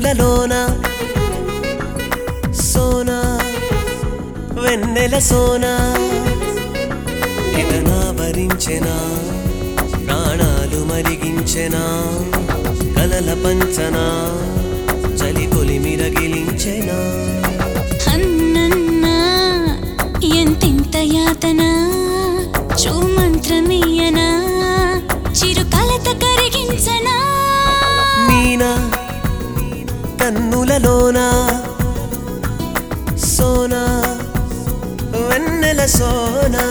కన్నులలోన సోనా వెన్నెల సోనా ఎదనా భరించెనా ప్రాణాలు మరిగించెనా కలల పంచనా చలి కొలిమి రగిలించెనా అన్నన్నా ఎంతింత యాతన మంత్రమీయనా చిరు కలత కరిగించనా మీనా కన్నులలోన సోనా వెన్నెల సోనా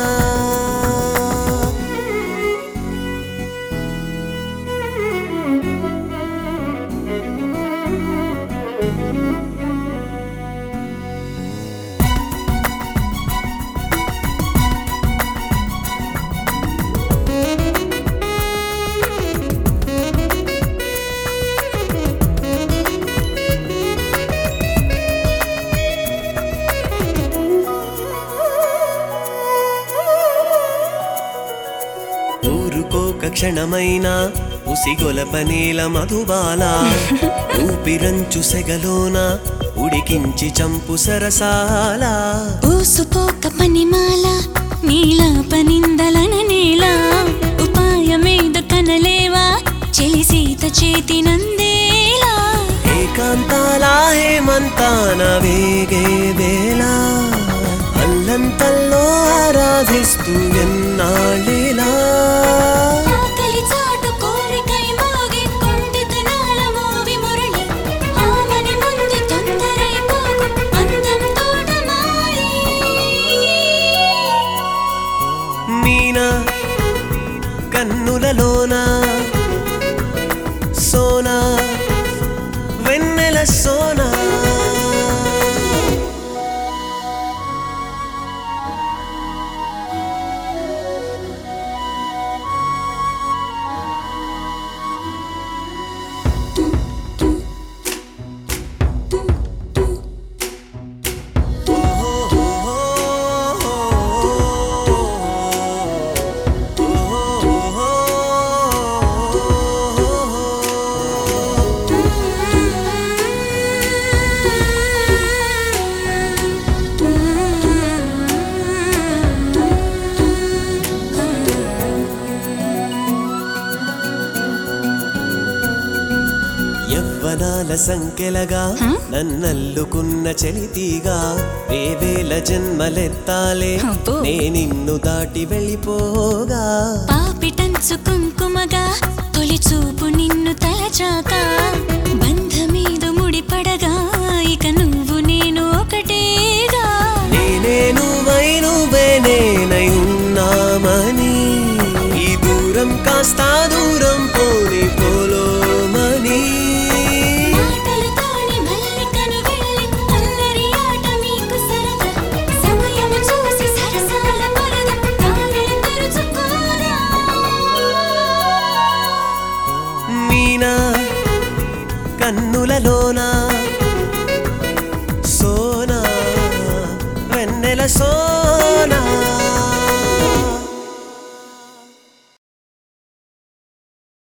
ఊరుకోక క్షణమైన ఉసిగొలప నీల మధుబాల ఊపిరంచు సెగలోన ఉడికించి చంపు సరసాల ఊసుపోక పనిమాల నీల పనిందలన నేల ఉపాయమేద కనలేవా చెలి సీత చేతి నందేలా ఏకాంతాల హేమంతాన వేగే వేళ అల్లంతల్లో ఆరాధిస్తూ ఎన్నాళ్ళిలా ఆకలి చాటు కోరికై మోగి కొంటెతనాల మోవి మురళి ఆమని ముందు తొందరై పోగు అందం తోటమాలి మీనా కన్నులలోన సోనా వెన్నెల సోనా యవ్వనాల సంఖ్యలగా హ? నన్నల్లుకున్న చలితీగా వేవేల జన్మలెత్తాలే అబ్బో. నే నిన్ను దాటి వెళ్ళిపోగా పాపిటంచు కుంకుమగా తొలి చూపు నిన్ను తలచాక బంధమీదు ముడిపడగా ఇక నువ్వు నేను ఒకటేగా నేనే నువ్వై నువ్వే నేనై ఉన్నామని ఈ దూరం కాస్త దూరం పోని పోలోమని మాటలతోని మల్లికను వెళ్ళి అల్లరి ఆట మీకు సరదా సమయము చూసి సరసాల పరద దారిని తెరుచుకోదా మీనా కన్నులలోన సోనా వెన్నెల సోనా